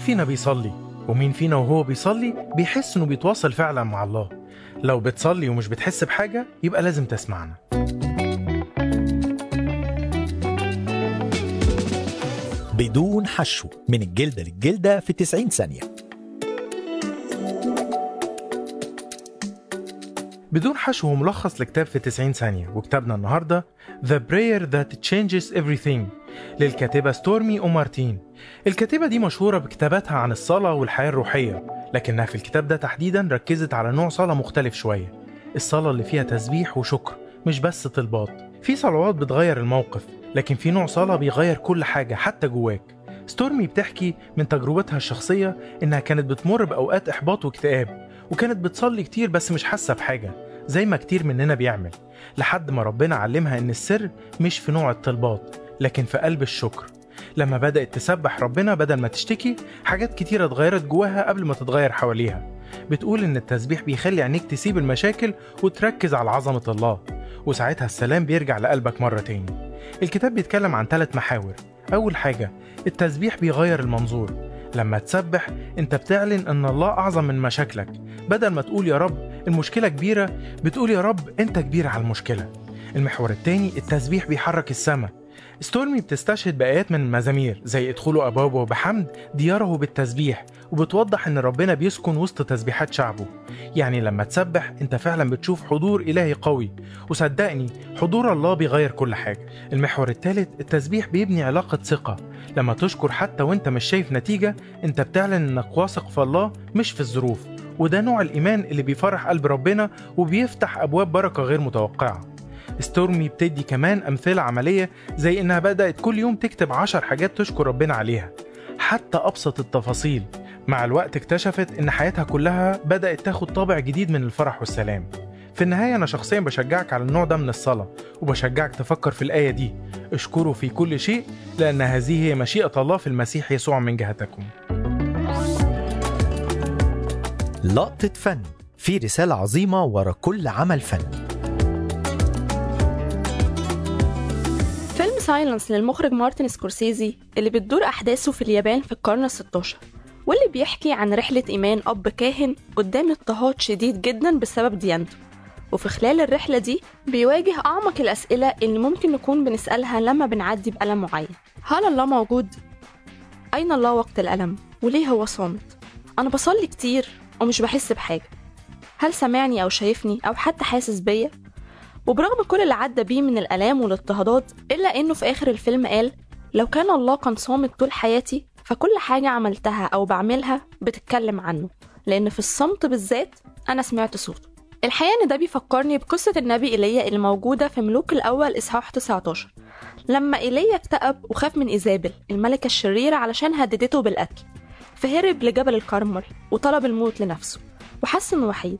فينا بيصلي ومين فينا وهو بيصلي بيحس انه بيتواصل فعلا مع الله لو بتصلي ومش بتحس بحاجة يبقى لازم تسمعنا بدون حشو من الجلدة للجلدة في 90 ثانية بدون حشو هو ملخص لكتاب في 90 ثانية وكتابنا النهاردة The Prayer That Changes Everything للكاتبة ستورمي أومارتين الكاتبة دي مشهورة بكتاباتها عن الصلاة والحياة الروحية لكنها في الكتاب ده تحديدا ركزت على نوع صلاة مختلف شوية الصلاة اللي فيها تسبيح وشكر مش بس طلبات في صلوات بتغير الموقف لكن في نوع صلاة بيغير كل حاجة حتى جواك ستورمي بتحكي من تجربتها الشخصية إنها كانت بتمر بأوقات إحباط واكتئاب وكانت بتصلي كتير بس مش حاسة بحاجة زي ما كتير مننا بيعمل لحد ما ربنا علمها إن السر مش في نوع الطلبات لكن في قلب الشكر لما بدأت تسبح ربنا بدل ما تشتكي حاجات كتيرة اتغيرت جواها قبل ما تتغير حواليها بتقول إن التسبيح بيخلي عينيك تسيب المشاكل وتركز على عظمة الله وساعتها السلام بيرجع لقلبك مرة تاني الكتاب بيتكلم عن ثلاث محاور أول حاجة التسبيح بيغير المنظور لما تسبح انت بتعلن ان الله اعظم من مشاكلك بدل ما تقول يا رب المشكلة كبيرة بتقول يا رب انت كبير على المشكلة المحور التاني التسبيح بيحرك السماء ستورمي بتستشهد بآيات من المزامير زي ادخلوا أبوابه بحمد دياره بالتسبيح وبتوضح إن ربنا بيسكن وسط تسبيحات شعبه يعني لما تسبح أنت فعلا بتشوف حضور إلهي قوي وصدقني حضور الله بيغير كل حاجة المحور الثالث التسبيح بيبني علاقة ثقة لما تشكر حتى وانت مش شايف نتيجة انت بتعلن انك واثق في الله مش في الظروف وده نوع الإيمان اللي بيفرح قلب ربنا وبيفتح أبواب بركة غير متوقعة ستورمي بتدي كمان أمثلة عملية زي إنها بدأت كل يوم تكتب عشر حاجات تشكر ربنا عليها حتى أبسط التفاصيل مع الوقت اكتشفت إن حياتها كلها بدأت تاخد طابع جديد من الفرح والسلام في النهاية أنا شخصيا بشجعك على النوع ده من الصلاة وبشجعك تفكر في الآية دي اشكروا في كل شيء لأن هذه هي مشيئة الله في المسيح يسوع من جهتكم لقطة فن في رسالة عظيمة ورا كل عمل فني فيلم سايلنس للمخرج مارتن سكورسيزي اللي بتدور أحداثه في اليابان في القرن الستاشر واللي بيحكي عن رحلة إيمان أب كاهن قدام اضطهاد شديد جدا بسبب ديانته وفي خلال الرحلة دي بيواجه أعمق الأسئلة اللي ممكن نكون بنسألها لما بنعدي بألم معين هل الله موجود؟ أين الله وقت الألم؟ وليه هو صامت؟ أنا بصلي كتير ومش بحس بحاجة هل سمعني أو شايفني أو حتى حاسس بيا؟ وبرغم كل اللي عدى بيه من الآلام والاضطهادات إلا إنه في آخر الفيلم قال لو كان الله كان صامت طول حياتي فكل حاجة عملتها أو بعملها بتتكلم عنه لأن في الصمت بالذات أنا سمعت صوته الحقيقة إن ده بيفكرني بقصة النبي إيليا اللي موجودة في ملوك الأول إصحاح 19 لما إيليا اكتئب وخاف من إيزابل الملكة الشريرة علشان هددته بالقتل فهرب لجبل الكرمل وطلب الموت لنفسه وحس إنه وحيد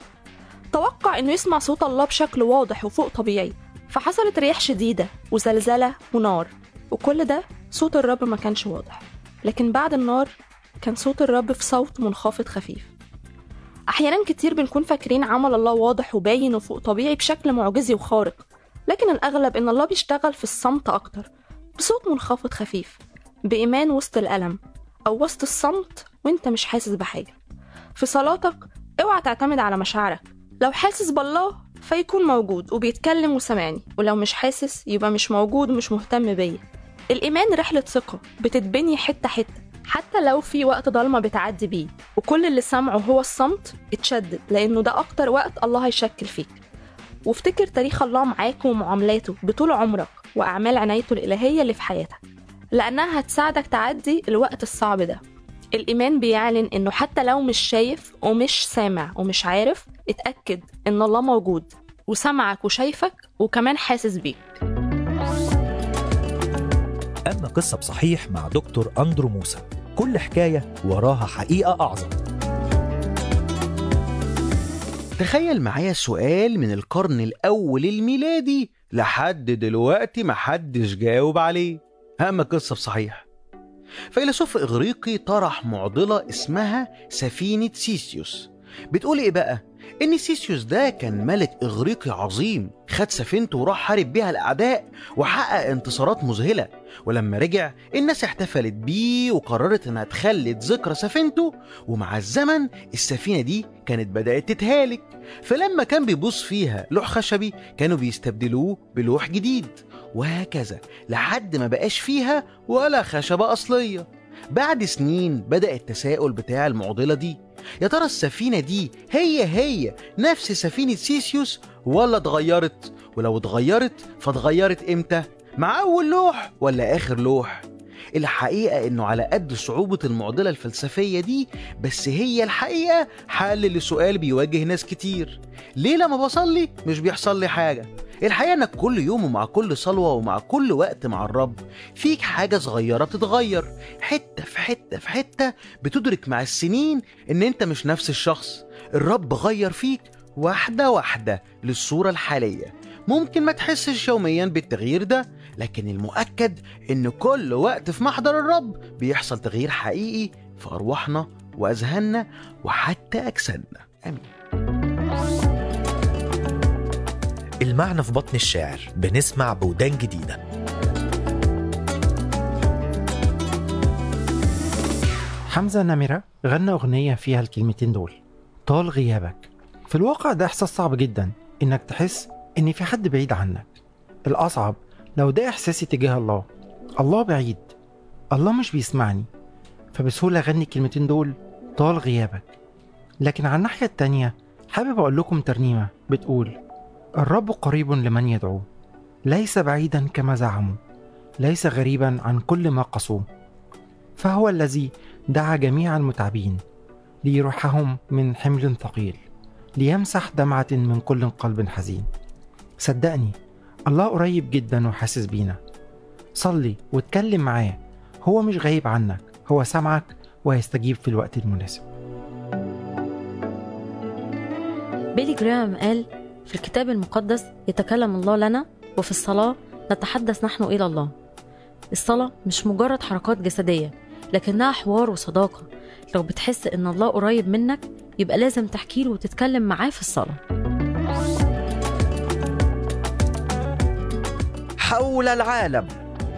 توقع إنه يسمع صوت الله بشكل واضح وفوق طبيعي فحصلت رياح شديدة وزلزلة ونار وكل ده صوت الرب ما كانش واضح لكن بعد النار كان صوت الرب في صوت منخفض خفيف أحيانا كتير بنكون فاكرين عمل الله واضح وباين وفوق طبيعي بشكل معجزي وخارق لكن الأغلب إن الله بيشتغل في الصمت أكتر بصوت منخفض خفيف بإيمان وسط الألم أو وسط الصمت وإنت مش حاسس بحاجة في صلاتك اوعى تعتمد على مشاعرك لو حاسس بالله فيكون موجود وبيتكلم وسمعني ولو مش حاسس يبقى مش موجود ومش مهتم بيا الإيمان رحلة ثقة بتتبني حتة حتة حتى لو في وقت ضلمة بتعدي بيه وكل اللي سمعه هو الصمت اتشدد لأنه ده أكتر وقت الله هيشكل فيك وافتكر تاريخ الله معاك ومعاملاته بطول عمرك وأعمال عنايته الإلهية اللي في حياتك لأنها هتساعدك تعدي الوقت الصعب ده الإيمان بيعلن إنه حتى لو مش شايف ومش سامع ومش عارف اتأكد إن الله موجود وسمعك وشايفك وكمان حاسس بيك أما قصة بصحيح مع دكتور أندرو موسى كل حكاية وراها حقيقة أعظم تخيل معايا سؤال من القرن الأول الميلادي لحد دلوقتي محدش جاوب عليه أما قصة بصحيح فيلسوف إغريقي طرح معضلة اسمها سفينة سيسيوس بتقول ايه بقى ان سيسيوس ده كان ملك اغريقي عظيم خد سفينته وراح حارب بيها الاعداء وحقق انتصارات مذهله ولما رجع الناس احتفلت بيه وقررت انها تخلد ذكرى سفينته ومع الزمن السفينه دي كانت بدات تتهالك فلما كان بيبص فيها لوح خشبي كانوا بيستبدلوه بلوح جديد وهكذا لحد ما بقاش فيها ولا خشبه اصليه بعد سنين بدأ التساؤل بتاع المعضلة دي يا ترى السفينة دي هي هي نفس سفينة سيسيوس ولا اتغيرت ولو اتغيرت فاتغيرت امتى مع أول لوح ولا آخر لوح الحقيقة إنه على قد صعوبة المعضلة الفلسفية دي بس هي الحقيقة حل لسؤال بيواجه ناس كتير ليه لما بصلي مش بيحصل لي حاجة الحقيقة إنك كل يوم ومع كل صلوة ومع كل وقت مع الرب فيك حاجة صغيرة بتتغير حتة في حتة في حتة بتدرك مع السنين إن أنت مش نفس الشخص الرب غير فيك واحدة واحدة للصورة الحالية ممكن ما تحسش يوميا بالتغيير ده لكن المؤكد إن كل وقت في محضر الرب بيحصل تغيير حقيقي في أرواحنا وأذهاننا وحتى أجسادنا آمين المعنى في بطن الشاعر بنسمع بودان جديدة حمزة نمرة غنى أغنية فيها الكلمتين دول طال غيابك في الواقع ده إحساس صعب جدا إنك تحس إن في حد بعيد عنك الأصعب لو ده إحساسي تجاه الله الله بعيد الله مش بيسمعني فبسهولة أغني الكلمتين دول طال غيابك لكن على الناحية التانية حابب أقول لكم ترنيمة بتقول الرب قريب لمن يدعوه ليس بعيدا كما زعموا ليس غريبا عن كل ما قصوه فهو الذي دعا جميع المتعبين ليرحهم من حمل ثقيل ليمسح دمعة من كل قلب حزين صدقني الله قريب جدا وحاسس بينا صلي واتكلم معاه هو مش غايب عنك هو سامعك وهيستجيب في الوقت المناسب بيلي جرام قال في الكتاب المقدس يتكلم الله لنا وفي الصلاة نتحدث نحن إلى الله الصلاة مش مجرد حركات جسدية لكنها حوار وصداقة لو بتحس إن الله قريب منك يبقى لازم تحكي له وتتكلم معاه في الصلاة حول العالم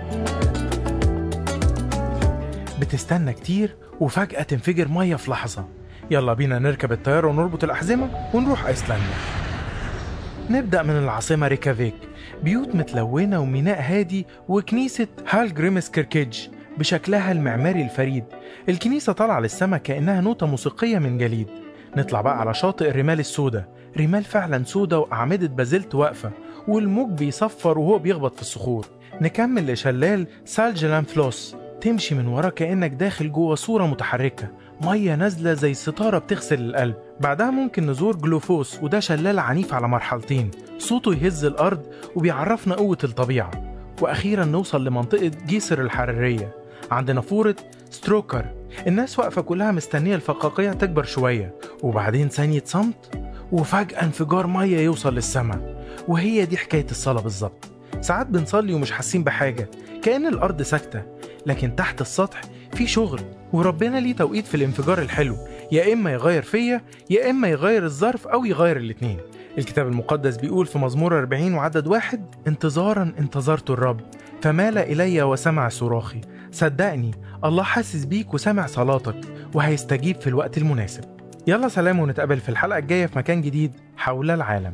بتستنى كتير وفجأة تنفجر مية في لحظة يلا بينا نركب الطيارة ونربط الأحزمة ونروح أيسلندا نبدأ من العاصمة ريكافيك بيوت متلونة وميناء هادي وكنيسة هال جريمس كيركيدج بشكلها المعماري الفريد الكنيسة طالعة للسما كأنها نوتة موسيقية من جليد نطلع بقى على شاطئ الرمال السوداء رمال فعلا سودة وأعمدة بازلت واقفة والموج بيصفر وهو بيخبط في الصخور نكمل لشلال سالجلان فلوس تمشي من وراه كأنك داخل جوه صورة متحركة مية نازلة زي ستارة بتغسل القلب بعدها ممكن نزور جلوفوس وده شلال عنيف على مرحلتين صوته يهز الأرض وبيعرفنا قوة الطبيعة وأخيرا نوصل لمنطقة جيسر الحرارية عند نافورة ستروكر الناس واقفة كلها مستنية الفقاقيع تكبر شوية وبعدين ثانية صمت وفجأة انفجار مية يوصل للسماء وهي دي حكاية الصلاة بالظبط ساعات بنصلي ومش حاسين بحاجة كأن الأرض ساكتة لكن تحت السطح في شغل وربنا ليه توقيت في الانفجار الحلو يا إما يغير فيا يا إما يغير الظرف أو يغير الاتنين الكتاب المقدس بيقول في مزمور 40 وعدد واحد انتظارا انتظرت الرب فمال إلي وسمع صراخي صدقني الله حاسس بيك وسامع صلاتك وهيستجيب في الوقت المناسب يلا سلام ونتقابل في الحلقة الجاية في مكان جديد حول العالم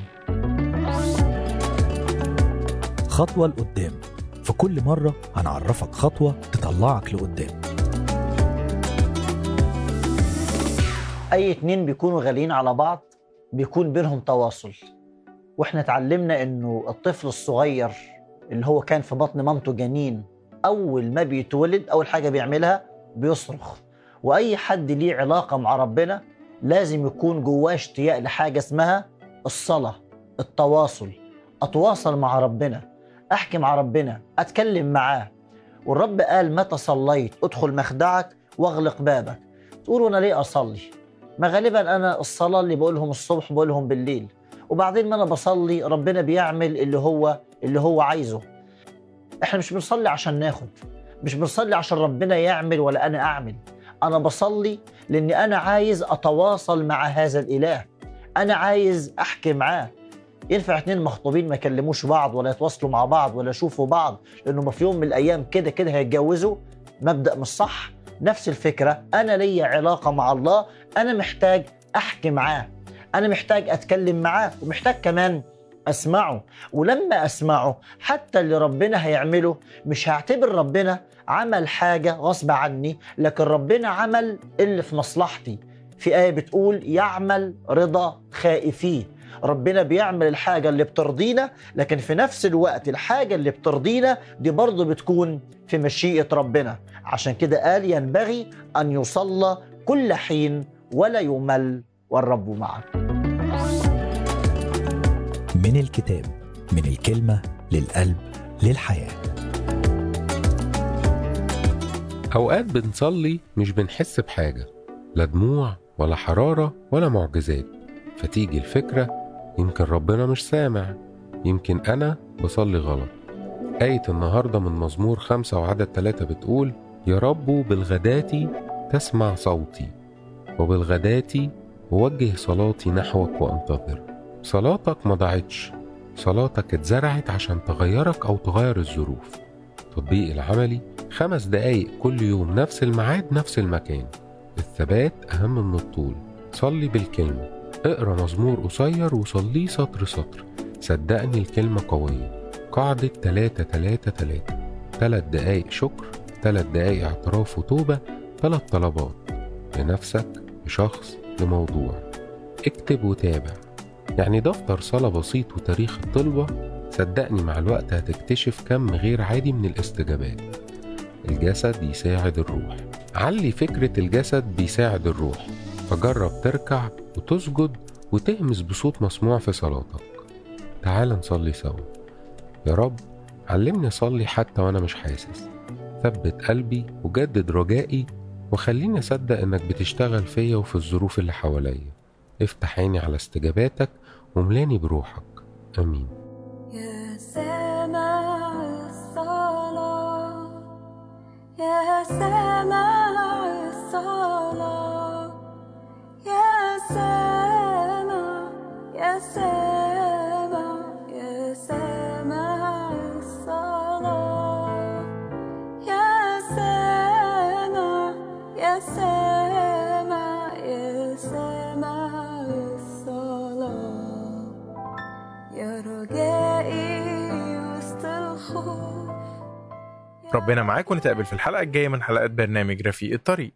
خطوة لقدام في كل مرة هنعرفك خطوة تطلعك لقدام اي اتنين بيكونوا غاليين على بعض بيكون بينهم تواصل واحنا اتعلمنا انه الطفل الصغير اللي هو كان في بطن مامته جنين اول ما بيتولد اول حاجه بيعملها بيصرخ واي حد ليه علاقه مع ربنا لازم يكون جواه اشتياق لحاجه اسمها الصلاه التواصل اتواصل مع ربنا احكي مع ربنا اتكلم معاه والرب قال متى صليت ادخل مخدعك واغلق بابك تقول انا ليه اصلي ما غالبا انا الصلاه اللي بقولهم الصبح بقولهم بالليل وبعدين ما انا بصلي ربنا بيعمل اللي هو اللي هو عايزه احنا مش بنصلي عشان ناخد مش بنصلي عشان ربنا يعمل ولا انا اعمل انا بصلي لاني انا عايز اتواصل مع هذا الاله انا عايز احكي معاه ينفع اتنين مخطوبين ما يكلموش بعض ولا يتواصلوا مع بعض ولا يشوفوا بعض لانه في يوم من الايام كده كده هيتجوزوا مبدا مش صح نفس الفكره انا ليا علاقه مع الله انا محتاج احكي معاه انا محتاج اتكلم معاه ومحتاج كمان اسمعه ولما اسمعه حتى اللي ربنا هيعمله مش هعتبر ربنا عمل حاجه غصب عني لكن ربنا عمل اللي في مصلحتي في ايه بتقول يعمل رضا خائفيه ربنا بيعمل الحاجه اللي بترضينا لكن في نفس الوقت الحاجه اللي بترضينا دي برضه بتكون في مشيئه ربنا عشان كده قال ينبغي ان يصلى كل حين ولا يمل والرب معكم من الكتاب من الكلمة للقلب للحياة أوقات بنصلي مش بنحس بحاجة لا دموع ولا حرارة ولا معجزات فتيجي الفكرة يمكن ربنا مش سامع يمكن أنا بصلي غلط آية النهاردة من مزمور خمسة وعدد ثلاثة بتقول يا رب بالغداة تسمع صوتي وبالغداة أوجه صلاتي نحوك وأنتظر صلاتك ما ضاعتش صلاتك اتزرعت عشان تغيرك أو تغير الظروف التطبيق العملي خمس دقايق كل يوم نفس الميعاد نفس المكان الثبات أهم من الطول صلي بالكلمة اقرا مزمور قصير وصليه سطر سطر صدقني الكلمة قوية قاعدة تلاتة تلاتة تلاتة تلات دقايق شكر تلات دقايق اعتراف وتوبة تلات طلبات لنفسك لشخص لموضوع اكتب وتابع يعني دفتر صلاة بسيط وتاريخ الطلبة صدقني مع الوقت هتكتشف كم غير عادي من الاستجابات الجسد يساعد الروح علي فكرة الجسد بيساعد الروح فجرب تركع وتسجد وتهمس بصوت مسموع في صلاتك تعال نصلي سوا يا رب علمني أصلي حتى وأنا مش حاسس ثبت قلبي وجدد رجائي وخليني أصدق إنك بتشتغل فيا وفي الظروف اللي حواليا افتح عيني على استجاباتك وملاني بروحك آمين يا سامع الصلاة يا سامع الصلاة يا سامع يا سامع يا سامع الصلاة يا سامع يا سامع يا سامع الصلاة يا رجائي وسط الخوف ربنا معاك ونتقابل في الحلقة الجاية من حلقات برنامج رفيق الطريق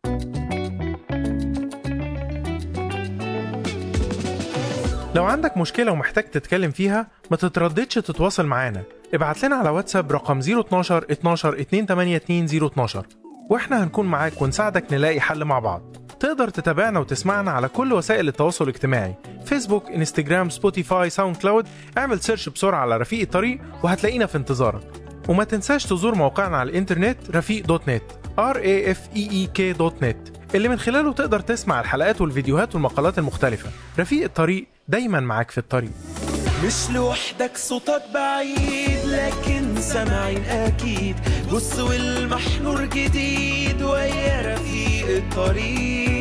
لو عندك مشكلة ومحتاج تتكلم فيها ما تترددش تتواصل معانا ابعت لنا على واتساب رقم 012 12 282 012 واحنا هنكون معاك ونساعدك نلاقي حل مع بعض تقدر تتابعنا وتسمعنا على كل وسائل التواصل الاجتماعي فيسبوك انستجرام سبوتيفاي ساوند كلاود اعمل سيرش بسرعة على رفيق الطريق وهتلاقينا في انتظارك وما تنساش تزور موقعنا على الانترنت رفيق دوت نت r a f e e k دوت نت اللي من خلاله تقدر تسمع الحلقات والفيديوهات والمقالات المختلفة رفيق الطريق دايما معاك في الطريق مش لوحدك صوتك بعيد لكن سامعين اكيد بص والمحنور جديد ويا رفيق الطريق